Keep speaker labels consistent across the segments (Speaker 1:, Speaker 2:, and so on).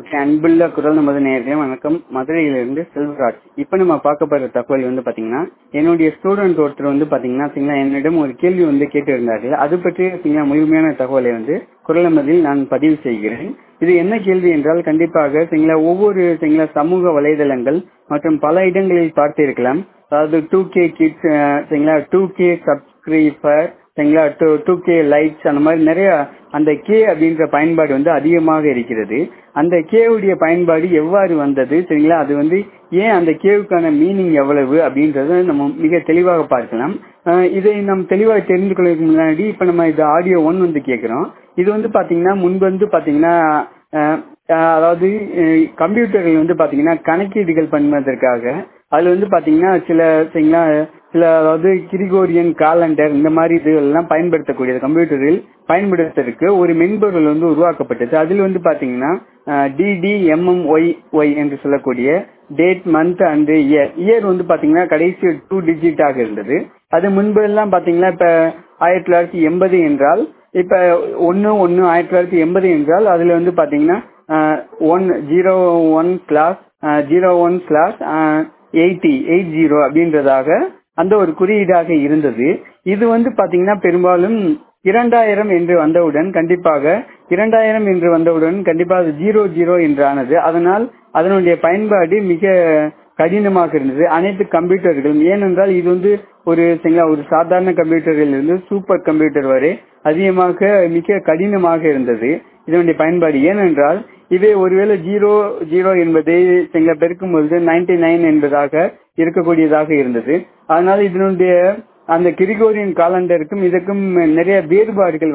Speaker 1: அன்புள்ள குரல் நமது நேரடிய வணக்கம் மதுரையிலிருந்து செல்வராஜ் இப்ப நம்ம பார்க்க போற தகவல் வந்து பாத்தீங்கன்னா என்னுடைய ஸ்டூடெண்ட் ஒருத்தர் வந்து பாத்தீங்கன்னா சரிங்களா, என்னிடம் ஒரு கேள்வி வந்து கேட்டு இருந்தாரு அது பற்றிய சரிங்களா, முழுமையான தகவலை வந்து குரல் நமதில் நான் பதிவு செய்கிறேன் இது என்ன கேள்வி என்றால் கண்டிப்பாக சரிங்களா ஒவ்வொரு சரிங்களா சமூக வலைதளங்கள் மற்றும் பல இடங்களில் பார்த்து இருக்கலாம் அதாவது டூ கே கிட்ஸ் சரிங்களா டூ கே சப்ஸ்கிரைபர் சரிங்களா டூ டூ கே லைக்ஸ் அந்த மாதிரி நிறைய அந்த கே அப்படின்ற பயன்பாடு வந்து அதிகமாக இருக்கிறது அந்த கே உடைய பயன்பாடு எவ்வாறு வந்தது சரிங்களா அது வந்து ஏன் அந்த கேவுக்கான மீனிங் எவ்வளவு அப்படின்றத நம்ம மிக தெளிவாக பார்க்கலாம் அஹ் இதை நாம் தெளிவாக தெரிந்து கொள்வதற்கு முன்னாடி இப்ப நம்ம இது ஆடியோ ஒன் வந்து கேட்கிறோம் இது வந்து பாத்தீங்கன்னா முன்பு வந்து பாத்தீங்கன்னா அஹ் அஹ் அதாவது கம்ப்யூட்டர்கள் வந்து பாத்தீங்கன்னா கணக்கீடுகள் பண்ணுவதற்காக அதுல வந்து பாத்தீங்கன்னா சில சரிங்களா சில அதாவது கிரிகோரியன் காலண்டர் இந்த மாதிரி இதுகள்லாம் பயன்படுத்தக்கூடியது கம்ப்யூட்டரில் பயன்படுத்துறதுக்கு ஒரு மென்பொருள் வந்து உருவாக்கப்பட்டது அதில் வந்து பாத்தீங்கன்னா டிடிஎம்எம்ஒய் ஒய் என்று சொல்லக்கூடிய date month and year year வந்து பாத்தீங்கன்னா கடைசி டூ டிஜிட்டாக இருந்தது அது முன்பு எல்லாம் பாத்தீங்கன்னா இப்ப ஆயிரத்தி தொள்ளாயிரத்தி எண்பது என்றால் இப்ப ஒன்னு ஒன்னு ஆயிரத்தி தொள்ளாயிரத்தி எண்பது என்றால் அதுல வந்து பாத்தீங்கன்னா one zero one class zero one class eighty eight zero அப்படின்றதாக அந்த ஒரு குறியீடாக இருந்தது இது வந்து பாத்தீங்கன்னா பெரும்பாலும் இரண்டாயிரம் என்று வந்தவுடன் கண்டிப்பாக இரண்டாயிரம் என்று வந்தவுடன் கண்டிப்பாக ஜீரோ ஜீரோ என்று ஆனது அதனால் அதனுடைய பயன்பாடு மிக கடினமாக இருந்தது அனைத்து கம்ப்யூட்டர்களும் ஏனென்றால் இது வந்து ஒரு சரிங்களா ஒரு சாதாரண கம்ப்யூட்டரில் இருந்து சூப்பர் கம்ப்யூட்டர் வரை அதிகமாக மிக கடினமாக இருந்தது இதனுடைய பயன்பாடு ஏனென்றால் இதே ஒருவேளை ஜீரோ ஜீரோ என்பதை சரிங்களா பெருக்கும் பொழுது நைன்டி நைன் என்பதாக இருக்கக்கூடியதாக இருந்தது அதனால இதனுடைய அந்த கிரிகோரியன் காலண்டருக்கும் இதுக்கும் நிறைய வேறுபாடுகள்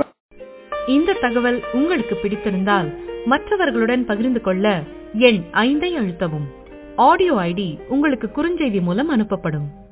Speaker 2: இந்த தகவல் உங்களுக்கு பிடித்திருந்தால் மற்றவர்களுடன் பகிர்ந்து கொள்ள எண் ஐந்தை அழுத்தவும் ஆடியோ ஐடி உங்களுக்கு குறுஞ்செய்தி மூலம் அனுப்பப்படும்